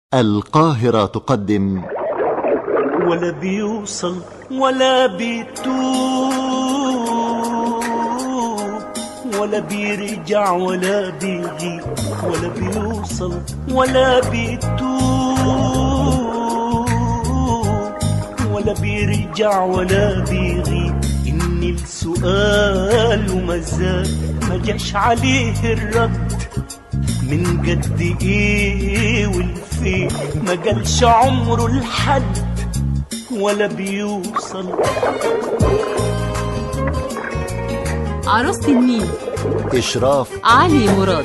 القاهرة تقدم ولا بيوصل ولا بيتوب ولا بيرجع ولا بيجي ولا بيوصل ولا بيتوب ولا بيرجع ولا بيغيب إن السؤال وما زال ما جاش عليه الرد من قد ايه والفين ما قالش عمره لحد ولا بيوصل عروسة النيل إشراف علي مراد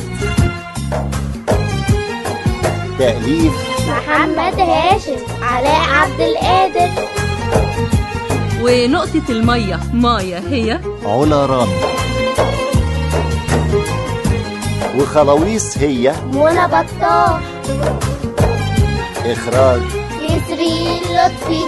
تأليف محمد هاشم علاء عبد القادر ونقطة المية مايا هي علا رامي وخلاويص هي منى بطاح إخراج يسرين لطفي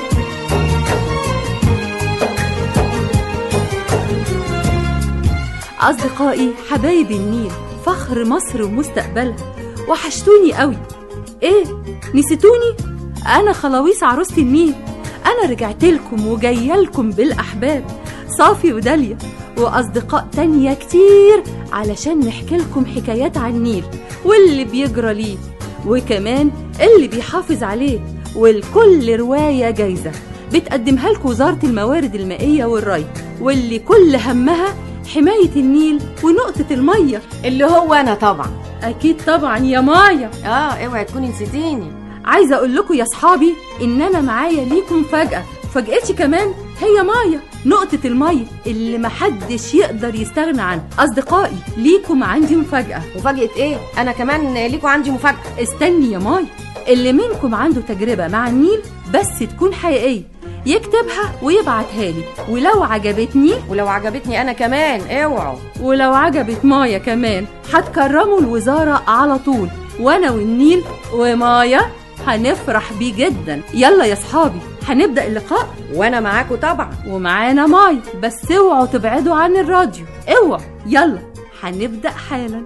أصدقائي حبايب النيل فخر مصر ومستقبلها وحشتوني قوي إيه نسيتوني أنا خلاويص عروسة النيل أنا رجعت لكم وجاية لكم بالأحباب صافي وداليا وأصدقاء تانية كتير علشان نحكي لكم حكايات عن النيل واللي بيجرى ليه وكمان اللي بيحافظ عليه والكل رواية جايزة بتقدمها لكم وزارة الموارد المائية والري واللي كل همها حماية النيل ونقطة المية اللي هو انا طبعا أكيد طبعا يا مايا اه اوعي تكوني نسيتيني عايزة أقول لكم يا صحابي إن أنا معايا ليكم فجأة فجأتي كمان هي مايا نقطة المية اللي محدش يقدر يستغنى عنها أصدقائي ليكم عندي مفاجأة مفاجأة ايه انا كمان ليكوا عندي مفاجأة استني يا مايا اللي منكم عنده تجربة مع النيل بس تكون حقيقية يكتبها ويبعتها لي ولو عجبتني ولو عجبتني انا كمان اوعوا ولو عجبت مايا كمان هتكرموا الوزارة على طول وانا والنيل ومايا هنفرح بيه جدا يلا يا صحابي هنبدأ اللقاء وانا معاكوا طبعا ومعانا مايا بس اوعوا تبعدوا عن الراديو اوعوا يلا هنبدأ حالا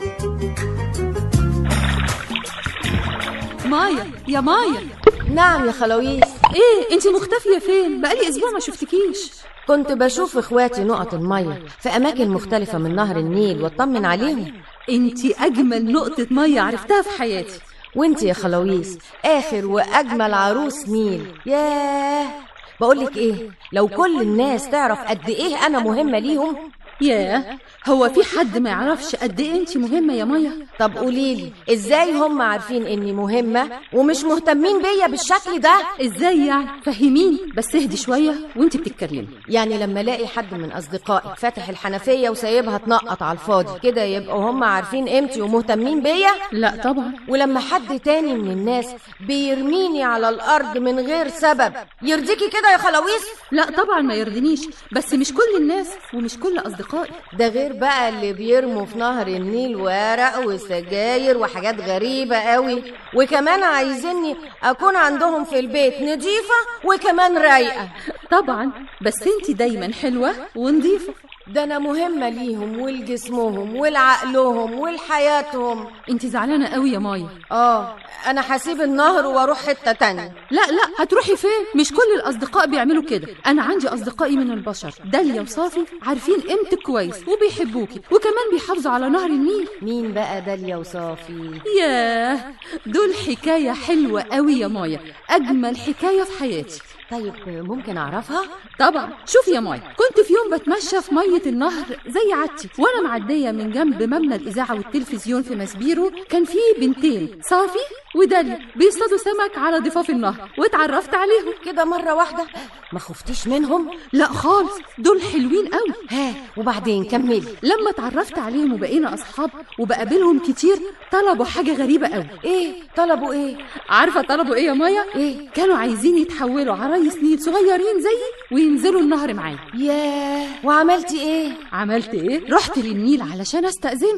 مايا يا مايا نعم يا خلاويص ايه انت مختفية فين بقالي اسبوع ما شفتكيش كنت بشوف اخواتي نقط المية في اماكن مختلفة من نهر النيل واطمن عليهم انت اجمل نقطة مية عرفتها في حياتي وانت يا خلاويص اخر واجمل عروس نيل ياه بقولك ايه لو كل الناس تعرف قد ايه انا مهمة ليهم ياه هو في حد ما يعرفش قد ايه انت مهمة يا مايا طب قوليلي ازاي هم عارفين اني مهمة ومش مهتمين بيا بالشكل ده ازاي يعني فهميني بس اهدي شوية وانت بتتكلمي يعني لما الاقي حد من اصدقائك فاتح الحنفية وسايبها تنقط على الفاضي كده يبقوا هم عارفين قيمتي ومهتمين بيا لا طبعا ولما حد تاني من الناس بيرميني على الارض من غير سبب يرضيكي كده يا خلاويص لا طبعا ما يرضينيش بس مش كل الناس ومش كل اصدقائي ده غير بقى اللي بيرموا في نهر النيل ورق وسجاير وحاجات غريبة قوي وكمان عايزيني أكون عندهم في البيت نظيفة وكمان رايقة طبعا بس انت دايما حلوة ونظيفة ده أنا مهمة ليهم ولجسمهم ولعقلهم ولحياتهم انت زعلانة قوي يا مايا آه أنا هسيب النهر وأروح حتة تانية لا لا هتروحي فين مش كل الاصدقاء بيعملوا كده انا عندي اصدقائي من البشر داليا وصافي عارفين قيمتك كويس وبيحبوكي وكمان بيحافظوا على نهر النيل مين بقى داليا وصافي ياه دول حكاية حلوة قوي يا مايا أجمل حكاية في حياتي طيب ممكن أعرفها؟ طبعا شوفي يا مايا كنت في يوم بتمشى في مية النهر زي عادتي وانا معدية من جنب مبنى الإذاعة والتلفزيون في مسبيرو كان في بنتين صافي وداليا بيصطادوا سمك على ضفاف النهر واتعرفت عليهم كده مرة واحدة ما خفتيش منهم؟ لا خالص دول حلوين قوي ها وبعدين كملي لما اتعرفت عليهم وبقينا أصحاب وبقابلهم كتير طلبوا حاجة غريبة قوي ايه طلبوا ايه؟ عارفة طلبوا ايه يا مايا؟ إيه؟ كانوا عايزين يتحولوا عرايس نيل صغيرين زيي وينزلوا النهر معايا ياه وعملتي ايه؟ عملت ايه؟ رحت للنيل علشان استأذنه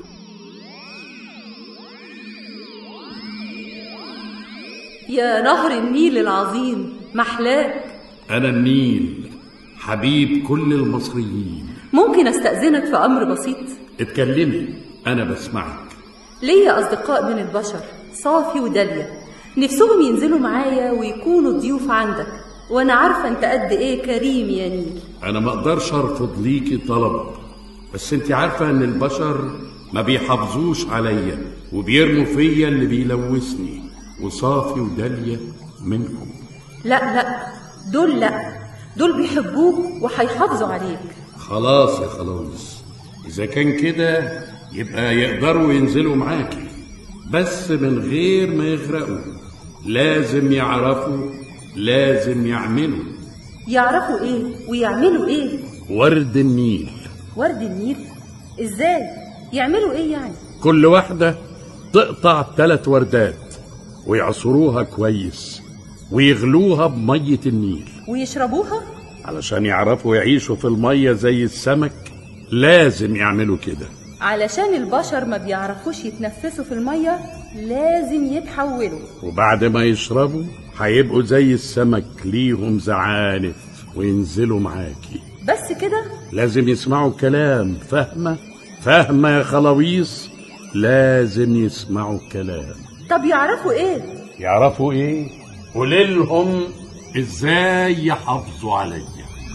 يا نهر النيل العظيم محلاك أنا النيل حبيب كل المصريين ممكن استأذنك في أمر بسيط؟ اتكلمي أنا بسمعك ليا أصدقاء من البشر صافي وداليا نفسهم ينزلوا معايا ويكونوا ضيوف عندك وانا عارفه انت قد ايه كريم يا نيل انا ما اقدرش ارفض ليكي طلب بس انت عارفه ان البشر ما بيحافظوش عليا وبيرموا فيا اللي بيلوثني وصافي ودالية منكم لا لا دول لا دول بيحبوك وهيحافظوا عليك خلاص يا خلاص اذا كان كده يبقى يقدروا ينزلوا معاكي بس من غير ما يغرقوا لازم يعرفوا لازم يعملوا يعرفوا ايه ويعملوا ايه ورد النيل ورد النيل ازاي يعملوا ايه يعني كل واحدة تقطع ثلاث وردات ويعصروها كويس ويغلوها بمية النيل ويشربوها علشان يعرفوا يعيشوا في المية زي السمك لازم يعملوا كده علشان البشر ما بيعرفوش يتنفسوا في الميه لازم يتحولوا وبعد ما يشربوا هيبقوا زي السمك ليهم زعانف وينزلوا معاكي بس كده لازم يسمعوا الكلام فاهمة فاهمة يا خلاويص لازم يسمعوا الكلام طب يعرفوا ايه يعرفوا ايه قولي لهم ازاي يحافظوا عليا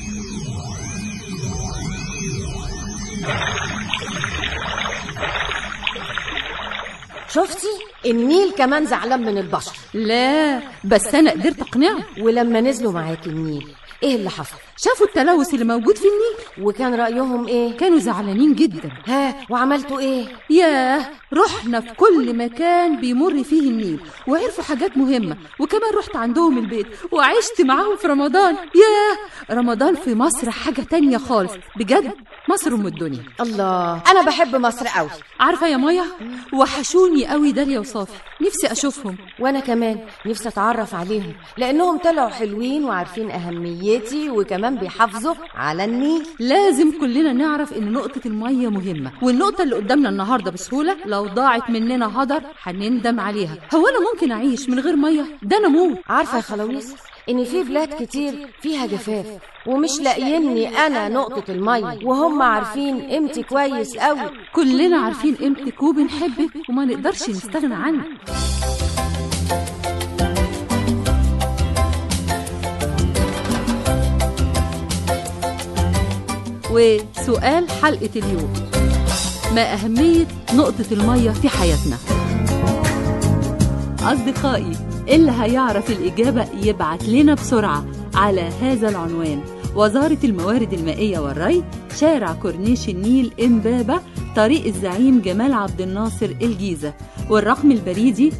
شفتي النيل كمان زعلان من البشر لا بس انا قدرت اقنعه ولما نزلوا معاكي النيل ايه اللي حصل شافوا التلوث اللي موجود في النيل وكان رأيهم ايه كانوا زعلانين جدا ها وعملتوا ايه ياه رحنا في كل مكان بيمر فيه النيل وعرفوا حاجات مهمة وكمان رحت عندهم البيت وعشت معاهم في رمضان ياه رمضان في مصر حاجة تانية خالص بجد مصر ام الدنيا الله انا بحب مصر قوي عارفة يا مايا وحشوني قوي داليا وصافي نفسي اشوفهم وانا كمان نفسي اتعرف عليهم لانهم طلعوا حلوين وعارفين اهميتي وكمان بيحافظوا على النيل لازم كلنا نعرف ان نقطة المية مهمة والنقطة اللي قدامنا النهاردة بسهولة لو ضاعت مننا هدر هنندم عليها هو انا ممكن اعيش من غير مية ده انا موت عارفه يا خلاويص ان في بلاد كتير فيها جفاف ومش لاقيني انا نقطه الميه وهم عارفين قيمتي كويس قوي كلنا عارفين قيمتك وبنحبك وما نقدرش نستغنى عنك وسؤال حلقة اليوم ما أهمية نقطة المية في حياتنا؟ أصدقائي اللي هيعرف الإجابة يبعت لنا بسرعة على هذا العنوان وزارة الموارد المائية والري شارع كورنيش النيل إمبابة طريق الزعيم جمال عبد الناصر الجيزة والرقم البريدي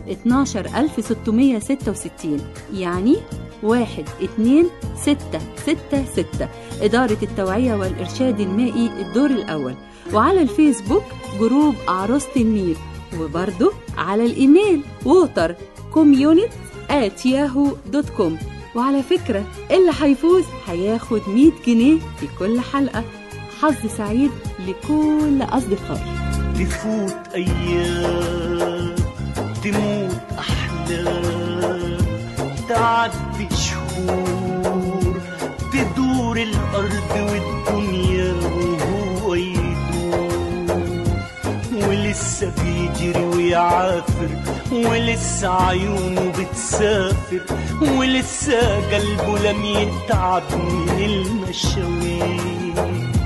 12666 يعني واحد اتنين ستة ستة ستة إدارة التوعية والإرشاد المائي الدور الأول وعلى الفيسبوك جروب عروسة النيل وبرضه على الإيميل ووتر كوميونيت at yahoo.com وعلى فكرة اللي هيفوز هياخد 100 جنيه في كل حلقة حظ سعيد لكل أصدقائي تفوت أيام تموت أحلام تعدي شهور تدور الأرض والدنيا وهو يدور ولسه بيجري ويعافر ولسه عيونه بتسافر ولسه قلبه لم يتعب من المشاوير